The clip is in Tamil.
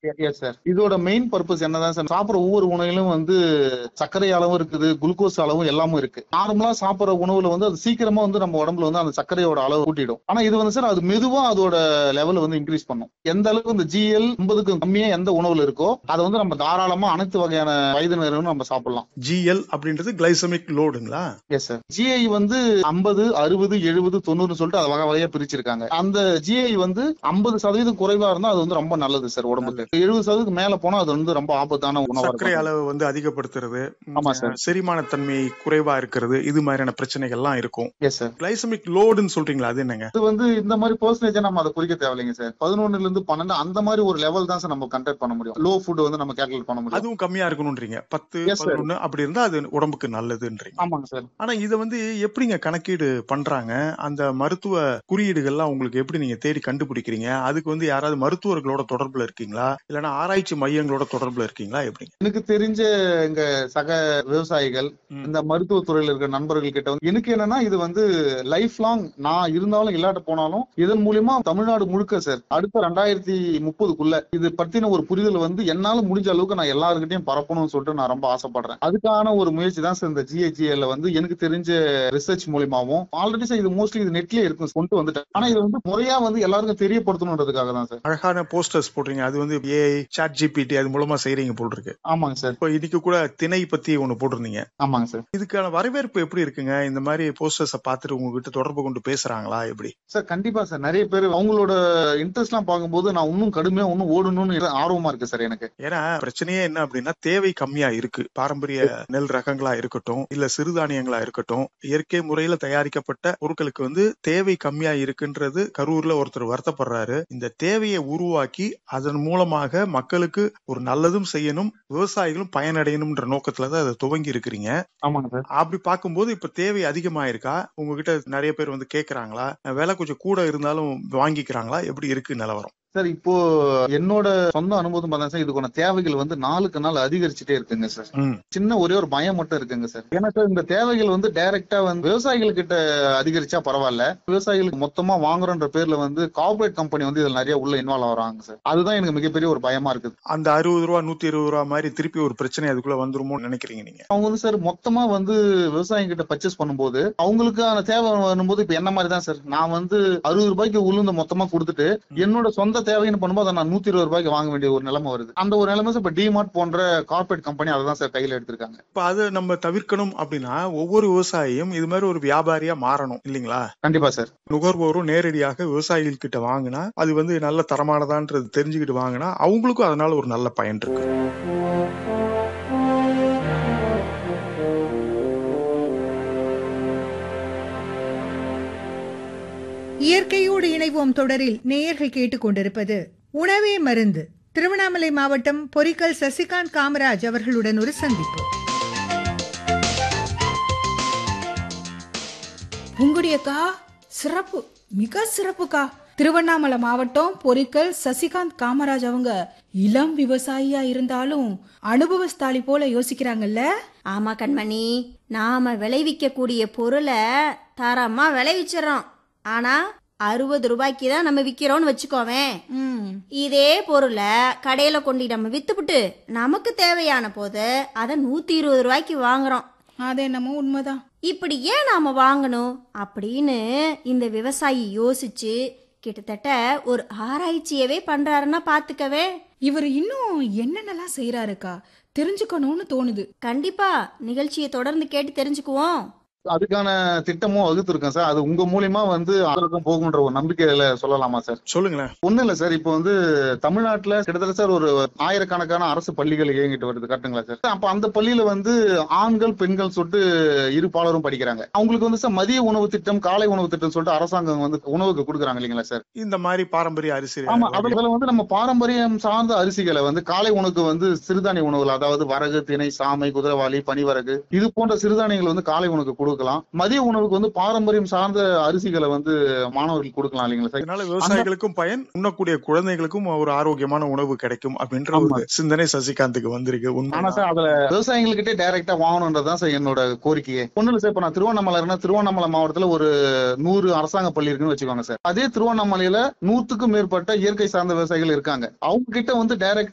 எஸ் சார் இதோட மெயின் பர்பஸ் என்னதான் சார் சாப்பிடுற ஒவ்வொரு உணவிலும் வந்து சர்க்கரை அளவும் இருக்குது குளுக்கோஸ் அளவும் எல்லாமே இருக்கு நார்மலா சாப்பிடுற உணவுல வந்து அது சீக்கிரமா வந்து நம்ம உடம்புல வந்து அந்த சர்க்கரையோட அளவு கூட்டிடும் ஆனா இது வந்து சார் அது மெதுவா அதோட லெவல் வந்து இன்க்ரீஸ் பண்ணும் எந்த அளவுக்கு இந்த ஜிஎல் ஐம்பதுக்கு கம்மியா எந்த உணவுல இருக்கோ அதை வந்து நம்ம தாராளமா அனைத்து வகையான வயதினரும் நம்ம சாப்பிடலாம் ஜிஎல் அப்படின்றது கிளைசமிக் லோடுங்களா எஸ் சார் ஜிஐ வந்து ஐம்பது அறுபது எழுபது தொண்ணூறு சொல்லிட்டு அதை வகை வகையா பிரிச்சிருக்காங்க அந்த ஜிஐ வந்து ஐம்பது சதவீதம் குறைவா இருந்தா அது வந்து ரொம்ப நல்லது சார் உடம்புக்கு எழுபது சதவீதம் மேல போனா அது வந்து ரொம்ப ஆபத்தான உணவா சர்க்கரை இருக்கும் அளவு வந்து அதிகப்படுத்துறது ஆமா சார். செரிமான தன்மை குறைவா இருக்கிறது இது மாதிரியான பிரச்சனைகள்லாம் இருக்கும் எஸ் சார் கிளைசமிக் லோடுன்னு சொல்றீங்களா அது என்னங்க இது வந்து இந்த மாதிரி பர்சன்டேஜ் நம்ம அதை குறிக்க தேவையில்லைங்க சார் பதினொன்னுல இருந்து பன்னெண்டு அந்த மாதிரி ஒரு லெவல் தான் சார் நம்ம கண்டக்ட் பண்ண முடியும் லோ ஃபுட் வந்து நம்ம கேல்குலேட் பண்ண முடியும் அதுவும் கம்மியா இருக்கணும்ன்றீங்க பத்து Yes, sir. பதினொன்னு அப்படி இருந்தா அது உடம்புக்கு நல்லதுன்றீங்க ஆமாங்க சார் ஆனா இத வந்து எப்படிங்க கணக்கீடு பண்றாங்க அந்த மருத்துவ குறியீடுகள்லாம் உங்களுக்கு எப்படி நீங்க தேடி கண்டுபிடிக்கிறீங்க அதுக்கு வந்து யாராவது மருத்துவர்களோட தொடர்புல இருக்கீங்களா இல்லைன்னா ஆராய்ச்சி மையங்களோட தொடர்புல இருக்கீங்களா எப்படிங்க எனக்கு தெரிஞ்ச எங்க சக விவசாயிகள் ம். இந்த மருத்துவ துறையில இருக்கிற நண்பர்கள் கிட்ட வந்து எனக்கு என்னன்னா இது வந்து லைஃப் லாங் நான் இருந்தாலும் இல்லாட்ட போனாலும் இதன் மூலியமா தமிழ்நாடு முழுக்க சார் அடுத்த ரெண்டாயிரத்தி முப்பதுக்குள்ள இது பத்தின ஒரு புரிதல் வந்து என்னால முடிஞ்ச அளவுக்கு நான் எல்லாருக்கிட்டையும் பரப்பணும்னு சொல்லிட்டு நான் ரொம்ப ஆசைப்படுறேன் அதுக்கான ஒரு முயற்சி தான் சார் இந்த ஜிஹெச்ஏல வந்து எனக்கு தெரிஞ்ச ரிசர்ச் மூலியமாவும் ஆல்ரெடி சார் இது மோஸ்ட்லி இது நெட்லயே இருக்கும் கொண்டு வந்துட்டேன் ஆனா இது வந்து முறையா வந்து எல்லாருக்கும் தெரியப்படுத்தணுன்றதுக்காக தான் சார் அழகான போஸ்டர்ஸ் போடுறீங்க அது வந்து ஏஐ சாட் ஜிபிடி அது மூலமா செய்றீங்க போல் இருக்கு ஆமாங்க சார் இப்போ இன்னைக்கு கூட திணை பத்தி ஒண்ணு போட்டிருந்தீங்க ஆமாங்க சார் இதுக்கான வரவேற்பு எப்படி இருக்குங்க இந்த மாதிரி போஸ்டர்ஸ பார்த்துட்டு உங்ககிட்ட தொடர்பு கொண்டு பேசுறாங்களா எப்படி சார் கண்டிப்பா சார் நிறைய பேர் அவங்களோட இன்ட்ரெஸ்ட் எல்லாம் பார்க்கும்போது நான் இன்னும் கடுமையா இன்னும் ஓடணும்னு ஆர்வமா இருக்கு சார் எனக்கு ஏன்னா பிரச்சனையே என்ன அப்படின்னா தேவை கம்மியா இருக்கு பாரம்பரிய நெல் ரகங்களா இருக்கட்டும் இல்ல சிறுதானியங்களா இருக்கட்டும் இயற்கை முறையில தயாரிக்கப்பட்ட பொருட்களுக்கு வந்து தேவை கம்மியா இருக்குன்றது கரூர்ல ஒருத்தர் வருத்தப்படுறாரு இந்த தேவையை உருவாக்கி அதன் மூலமாக மக்களுக்கு ஒரு நல்லதும் செய்யணும் விவசாயிகளும் பயனடையணும்ன்ற நோக்கத்துல தான் அதை துவங்கி இருக்கிறீங்க ஆமாங்க சார் அப்படி பார்க்கும்போது இப்ப தேவை அதிகமாயிருக்கா உங்ககிட்ட நிறைய பேர் வந்து கேக்குறாங்களா விலை கொஞ்சம் கூட இருந்தாலும் வாங்கிக்கிறாங்களா எப்படி இருக்கு நிலவரம் சார் இப்போ என்னோட சொந்த அனுபவம் பார்த்தா சார் இதுக்கான தேவைகள் வந்து நாளுக்கு நாள் அதிகரிச்சுட்டே இருக்குங்க சார் ம். சின்ன ஒரே ஒரு பயம் மட்டும் இருக்குங்க சார் ஏன்னா சார் இந்த தேவைகள் வந்து டைரக்டா வந்து விவசாயிகள் கிட்ட அதிகரிச்சா பரவாயில்ல விவசாயிகளுக்கு மொத்தமா வாங்குறோன்ற பேர்ல வந்து கார்பரேட் கம்பெனி வந்து இதுல நிறைய உள்ள இன்வால்வ் ஆகுறாங்க சார் அதுதான் எனக்கு மிகப்பெரிய ஒரு பயமா இருக்குது அந்த அறுபது ரூபா நூத்தி இருபது ரூபா மாதிரி திருப்பி ஒரு பிரச்சனை அதுக்குள்ள வந்துருமோன்னு நினைக்கிறீங்க நீங்க அவங்க வந்து சார் மொத்தமா வந்து விவசாயிங்க கிட்ட பர்ச்சேஸ் பண்ணும்போது அவங்களுக்கான தேவை வரும்போது இப்ப என்ன மாதிரி தான் சார் நான் வந்து அறுபது ரூபாய்க்கு உளுந்து மொத்தமா கொடுத்துட்டு என்னோட சொந்த தேவைன்னு பண்ணும்போது அதை நான் நூத்தி இருபது ரூபாய்க்கு வாங்க வேண்டிய ஒரு நிலைமை வருது அந்த ஒரு நிலைமை சார் இப்ப டிமார்ட் போன்ற கார்பரேட் கம்பெனி அதை தான் சார் கையில எடுத்திருக்காங்க இப்ப அதை நம்ம தவிர்க்கணும் அப்படின்னா ஒவ்வொரு விவசாயியும் இது மாதிரி ஒரு வியாபாரியா மாறணும் இல்லைங்களா கண்டிப்பா சார் நுகர்வோரும் நேரடியாக விவசாயிகள் கிட்ட வாங்கினா அது வந்து நல்ல தரமானதான்றது தெரிஞ்சுக்கிட்டு வாங்கினா அவங்களுக்கும் அதனால ஒரு நல்ல பயன் இருக்கு இயற்கையோடு இணைவோம் தொடரில் நேயர்கள் கேட்டுக்கொண்டிருப்பது உணவே மருந்து திருவண்ணாமலை மாவட்டம் பொறிக்கல் சசிகாந்த் காமராஜ் அவர்களுடன் ஒரு சந்திப்பு புங்குடியக்கா சிறப்பு மிக சிறப்புக்கா திருவண்ணாமலை மாவட்டம் பொறிக்கல் சசிகாந்த் காமராஜ் அவங்க இளம் விவசாயியா இருந்தாலும் அனுபவஸ்தாலி போல யோசிக்கிறாங்கல்ல ஆமா கண்மணி நாம விளைவிக்க கூடிய பொருளை தரமா விளைவிச்சிடறோம் ஆனா அறுபது ரூபாய்க்கு தான் நம்ம விக்கிறோம்னு வச்சுக்கோவேன் ம், இதே பொருளை கடையில கொண்டு நம்ம வித்துப்புட்டு நமக்கு தேவையான போது அதை நூத்தி இருபது ரூபாய்க்கு வாங்குறோம் அது என்னமோ உண்மைதான் இப்படி ஏன் நாம வாங்கணும் அப்படின்னு இந்த விவசாயி யோசிச்சு கிட்டத்தட்ட ஒரு ஆராய்ச்சியவே பண்றாருன்னா பாத்துக்கவே இவர் இன்னும் என்னென்னலாம் செய்யறாருக்கா தெரிஞ்சுக்கணும்னு தோணுது கண்டிப்பா நிகழ்ச்சியை தொடர்ந்து கேட்டு தெரிஞ்சுக்குவோம் அதுக்கான திட்டமும் வகுத்திருக்கேன் சார் அது உங்க மூலியமா வந்து அதற்கும் போகுன்ற ஒரு நம்பிக்கையில சொல்லலாமா சார் சொல்லுங்களேன் ஒண்ணு இல்ல சார் இப்போ வந்து தமிழ்நாட்டுல கிட்டத்தட்ட சார் ஒரு ஆயிரக்கணக்கான அரசு பள்ளிகள் இயங்கிட்டு வருது கரெக்டுங்களா சார் அப்ப அந்த பள்ளியில வந்து ஆண்கள் பெண்கள் சொல்லிட்டு இரு பாலரும் படிக்கிறாங்க அவங்களுக்கு வந்து சார் மதிய உணவு திட்டம் காலை உணவு திட்டம் சொல்லிட்டு அரசாங்கம் வந்து உணவுக்கு கொடுக்குறாங்க இல்லைங்களா சார் இந்த மாதிரி பாரம்பரிய அரிசி ஆமா அதுல வந்து நம்ம பாரம்பரியம் சார்ந்த அரிசிகளை வந்து காலை உணவுக்கு வந்து சிறுதானிய உணவுகள் அதாவது வரகு திணை சாமை குதிரவாளி பனிவரகு இது போன்ற சிறுதானியங்கள் வந்து காலை உணவுக்கு கொடுக்கலாம் மதிய உணவுக்கு வந்து பாரம்பரியம் சார்ந்த அரிசிகளை வந்து மாணவர்களுக்கு கொடுக்கலாம் இல்லைங்களா சார் இதனால விவசாயிகளுக்கும் பயன் உண்ணக்கூடிய குழந்தைகளுக்கும் ஒரு ஆரோக்கியமான உணவு கிடைக்கும் அப்படின்ற ஒரு சிந்தனை சசிகாந்துக்கு வந்திருக்கு ஆனா உண்மை சார் அதுல விவசாயிகள்கிட்டே டைரக்டா வாங்கணுன்றதுதான் சார் என்னோட கோரிக்கையே ஒண்ணு இல்ல சார் இப்ப நான் திருவண்ணாமலை இருக்கேன்னா, திருவண்ணாமலை மாவட்டத்துல ஒரு நூறு அரசாங்க பள்ளி இருக்குன்னு வச்சுக்கோங்க சார் அதே திருவண்ணாமலையில நூத்துக்கும் மேற்பட்ட இயற்கை சார்ந்த விவசாயிகள் இருக்காங்க அவங்க கிட்ட வந்து டைரக்டா